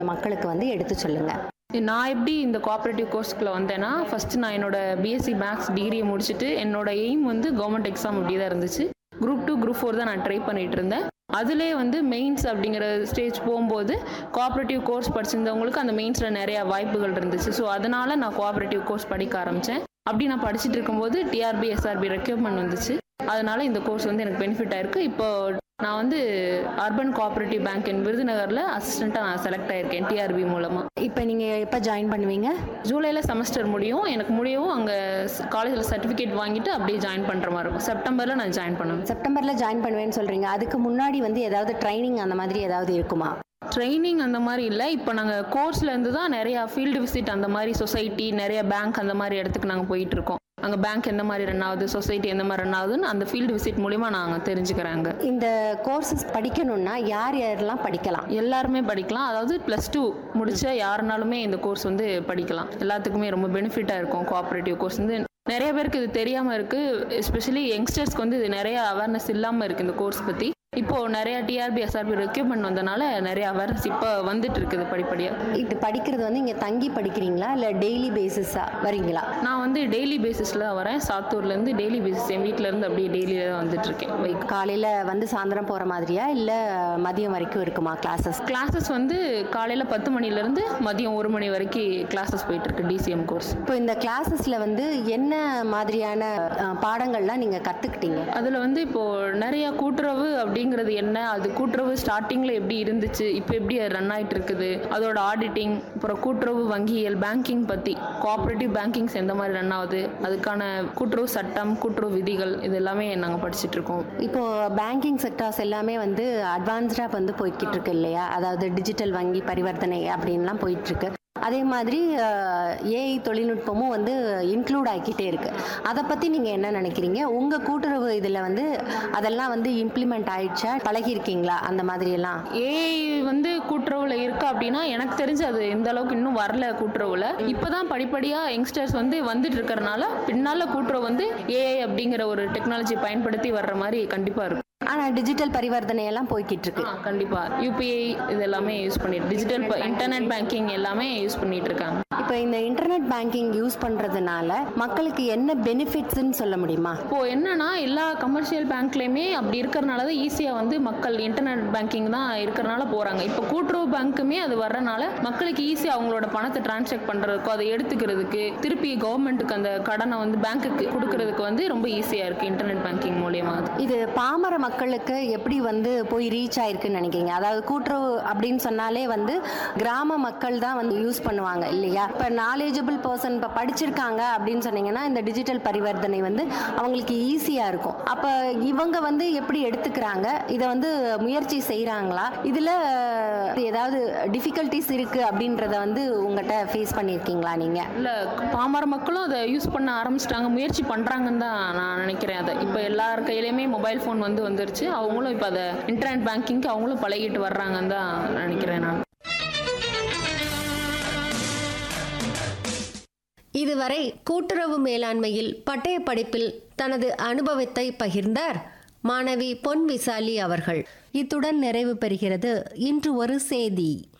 மக்களுக்கு வந்து எடுத்து சொல்லுங்க நான் எப்படி இந்த கோஆப்ரேட்டிவ் கோர்ஸ்க்குள்ள வந்தேன்னா ஃபர்ஸ்ட் நான் என்னோட பிஎஸ்சி மேக்ஸ் டிகிரியை முடிச்சுட்டு என்னோட எய்ம் வந்து கவர்மெண்ட் எக்ஸாம் அப்படி தான் இருந்துச்சு குரூப் டூ குரூப் ஃபோர் தான் நான் ட்ரை பண்ணிட்டு இருந்தேன் அதிலே வந்து மெயின்ஸ் அப்படிங்கிற ஸ்டேஜ் போகும்போது கோஆப்ரேட்டிவ் கோர்ஸ் படிச்சிருந்தவங்களுக்கு அந்த மெயின்ஸில் நிறைய வாய்ப்புகள் இருந்துச்சு ஸோ அதனால நான் கோஆப்ரேட்டிவ் கோர்ஸ் படிக்க ஆரம்பித்தேன் அப்படி நான் படிச்சுட்டு இருக்கும்போது டிஆர்பி எஸ்ஆர்பி ரெக்யூப்மெண்ட் வந்துச்சு அதனால இந்த கோர்ஸ் வந்து எனக்கு பெனிஃபிட் ஆயிருக்கு இப்போ நான் வந்து அர்பன் கோஆப்ரேட்டிவ் பேங்க் இன் விருதுநகரில் அசிஸ்டண்ட்டாக நான் செலக்ட் ஆயிருக்கேன் டிஆர்பி மூலமாக இப்போ நீங்கள் எப்போ ஜாயின் பண்ணுவீங்க ஜூலையில் செமஸ்டர் முடியும் எனக்கு முடியவும் அங்கே காலேஜில் சர்டிஃபிகேட் வாங்கிட்டு அப்படியே ஜாயின் பண்ணுற மாதிரி இருக்கும் செப்டம்பரில் நான் ஜாயின் பண்ணுவேன் செப்டம்பரில் ஜாயின் பண்ணுவேன்னு சொல்கிறீங்க அதுக்கு முன்னாடி வந்து ஏதாவது ட்ரைனிங் அந்த மாதிரி ஏதாவது இருக்குமா ட்ரைனிங் அந்த மாதிரி இல்லை இப்போ நாங்கள் கோர்ஸ்லேருந்து தான் நிறையா ஃபீல்டு விசிட் அந்த மாதிரி சொசைட்டி நிறைய பேங்க் அந்த மாதிரி இடத்துக்கு நாங்கள் போயிட்டு இருக்கோம் அங்கே பேங்க் எந்த மாதிரி ரன் ஆகுது சொசைட்டி எந்த மாதிரி ரன் ஆகுதுன்னு அந்த ஃபீல்டு விசிட் மூலிமா நாங்கள் தெரிஞ்சுக்கிறாங்க இந்த கோர்சஸ் படிக்கணும்னா யார் யாரெல்லாம் படிக்கலாம் எல்லாருமே படிக்கலாம் அதாவது ப்ளஸ் டூ முடிச்ச யாருனாலுமே இந்த கோர்ஸ் வந்து படிக்கலாம் எல்லாத்துக்குமே ரொம்ப பெனிஃபிட்டாக இருக்கும் கோஆப்ரேட்டிவ் கோர்ஸ் வந்து நிறைய பேருக்கு இது தெரியாமல் இருக்குது எஸ்பெஷலி யங்ஸ்டர்ஸ்க்கு வந்து இது நிறைய அவேர்னஸ் இல்லாமல் இருக்குது இந்த கோர்ஸ் பற்றி இப்போ நிறைய டிஆர்பி எஸ்ஆர்பி ரெக்யூப்மெண்ட் வந்தனால நிறைய அவேர்னஸ் இப்போ வந்துட்டு இருக்குது படிப்படியாக இது படிக்கிறது வந்து இங்கே தங்கி படிக்கிறீங்களா இல்லை டெய்லி பேசிஸாக வரீங்களா நான் வந்து டெய்லி பேசிஸில் தான் வரேன் சாத்தூர்லேருந்து டெய்லி பேசிஸ் என் வீட்டிலேருந்து அப்படியே டெய்லியில் தான் வந்துட்டு இருக்கேன் பைக் காலையில் வந்து சாயந்தரம் போகிற மாதிரியா இல்லை மதியம் வரைக்கும் இருக்குமா கிளாஸஸ் கிளாஸஸ் வந்து காலையில் பத்து மணிலேருந்து மதியம் ஒரு மணி வரைக்கும் கிளாஸஸ் போயிட்டுருக்கு டிசிஎம் கோர்ஸ் இப்போ இந்த கிளாஸஸில் வந்து என்ன மாதிரியான அஹ், பாடங்கள்லாம் நீங்கள் கற்றுக்கிட்டீங்க அதில் வந்து இப்போது நிறைய கூட்டுறவு அப்படிங்கிறது என்ன அது கூட்டுறவு ஸ்டார்டிங்கில் எப்படி இருந்துச்சு இப்போ எப்படி அது ரன் ஆயிட்டு இருக்குது அதோட ஆடிட்டிங் அப்புறம் கூட்டுறவு வங்கியியல் பேங்கிங் பற்றி கோஆப்ரேட்டிவ் பேங்கிங்ஸ் எந்த மாதிரி ரன் ஆகுது அதுக்கான கூட்டுறவு சட்டம் கூட்டுறவு விதிகள் இது எல்லாமே நாங்கள் படிச்சுட்டு இருக்கோம் இப்போ பேங்கிங் செக்டார்ஸ் எல்லாமே வந்து அட்வான்ஸ்டாக வந்து போய்கிட்டு இருக்கு இல்லையா அதாவது டிஜிட்டல் வங்கி பரிவர்த்தனை அப்படின்லாம் போயிட்டு இருக்கு அதே மாதிரி ஏஐ தொழில்நுட்பமும் வந்து இன்க்ளூட் ஆகிக்கிட்டே இருக்கு அதை பற்றி நீங்கள் என்ன நினைக்கிறீங்க உங்கள் கூட்டுறவு இதில் வந்து அதெல்லாம் வந்து இம்ப்ளிமெண்ட் ஆயிடுச்சா பழகிருக்கீங்களா அந்த மாதிரி எல்லாம் ஏஐ வந்து கூட்டுறவுல இருக்கு அப்படின்னா எனக்கு தெரிஞ்சு அது இந்த அளவுக்கு இன்னும் வரல கூட்டுறவுல இப்பதான் படிப்படியா யங்ஸ்டர்ஸ் வந்து வந்துட்டு இருக்கறனால பின்னால கூட்டுறவு வந்து ஏஐ அப்படிங்கிற ஒரு டெக்னாலஜி பயன்படுத்தி வர்ற மாதிரி கண்டிப்பா இருக்கும் ஆனால் டிஜிட்டல் பரிவர்த்தனை எல்லாம் போய்கிட்டு இருக்கு ஆ, கண்டிப்பா யூபிஐ இது எல்லாமே யூஸ் பண்ணிட்டு டிஜிட்டல் இன்டர்நெட் பேங்கிங் எல்லாமே யூஸ் பண்ணிட்டு இருக்காங்க இப்போ இந்த இன்டர்நெட் பேங்கிங் யூஸ் பண்ணுறதுனால மக்களுக்கு என்ன பெனிஃபிட்ஸ்ன்னு சொல்ல முடியுமா இப்போ என்னன்னா எல்லா கமர்ஷியல் பேங்க்லயுமே அப்படி இருக்கறனால தான் ஈஸியா வந்து மக்கள் இன்டர்நெட் பேங்கிங் தான் இருக்கறனால போறாங்க இப்போ கூட்டுறவு பேங்க்குமே அது வர்றனால மக்களுக்கு ஈஸியா அவங்களோட பணத்தை டிரான்சாக்ட் பண்றதுக்கோ அதை எடுத்துக்கிறதுக்கு திருப்பி கவர்மெண்ட்டுக்கு அந்த கடனை வந்து பேங்க்குக்கு கொடுக்கறதுக்கு வந்து ரொம்ப ஈஸியா இருக்கு இன்டர்நெட் பேங்கிங் மூலியமா இது பாமர மக்களுக்கு எப்படி வந்து போய் ரீச் ஆயிருக்குன்னு நினைக்கிறீங்க அதாவது கூட்டுறவு அப்படின்னு சொன்னாலே வந்து கிராம மக்கள் தான் வந்து யூஸ் பண்ணுவாங்க இல்லையா இப்போ நாலேஜபிள் பர்சன் இப்போ படிச்சிருக்காங்க அப்படின்னு சொன்னீங்கன்னா இந்த டிஜிட்டல் பரிவர்த்தனை வந்து அவங்களுக்கு ஈஸியாக இருக்கும் அப்போ இவங்க வந்து எப்படி எடுத்துக்கிறாங்க இதை வந்து முயற்சி செய்கிறாங்களா இதில் ஏதாவது டிஃபிகல்ட்டிஸ் இருக்குது அப்படின்றத வந்து உங்கள்கிட்ட ஃபேஸ் பண்ணியிருக்கீங்களா நீங்கள் இல்ல பாமர மக்களும் அதை யூஸ் பண்ண ஆரம்பிச்சிட்டாங்க முயற்சி பண்றாங்கன்னு தான் நான் நினைக்கிறேன் அதை இப்போ எல்லார் கையிலயுமே மொபைல் ஃபோன் வந்து வந்துருச்சு அவங்களும் இப்போ அதை இன்டர்நெட் பேங்கிங்க்கு அவங்களும் பழகிட்டு வர்றாங்கன்னு தான் நினைக்கிறேன் நான் இதுவரை கூட்டுறவு மேலாண்மையில் பட்டய படிப்பில் தனது அனுபவத்தை பகிர்ந்தார் மாணவி பொன் விசாலி அவர்கள் இத்துடன் நிறைவு பெறுகிறது இன்று ஒரு செய்தி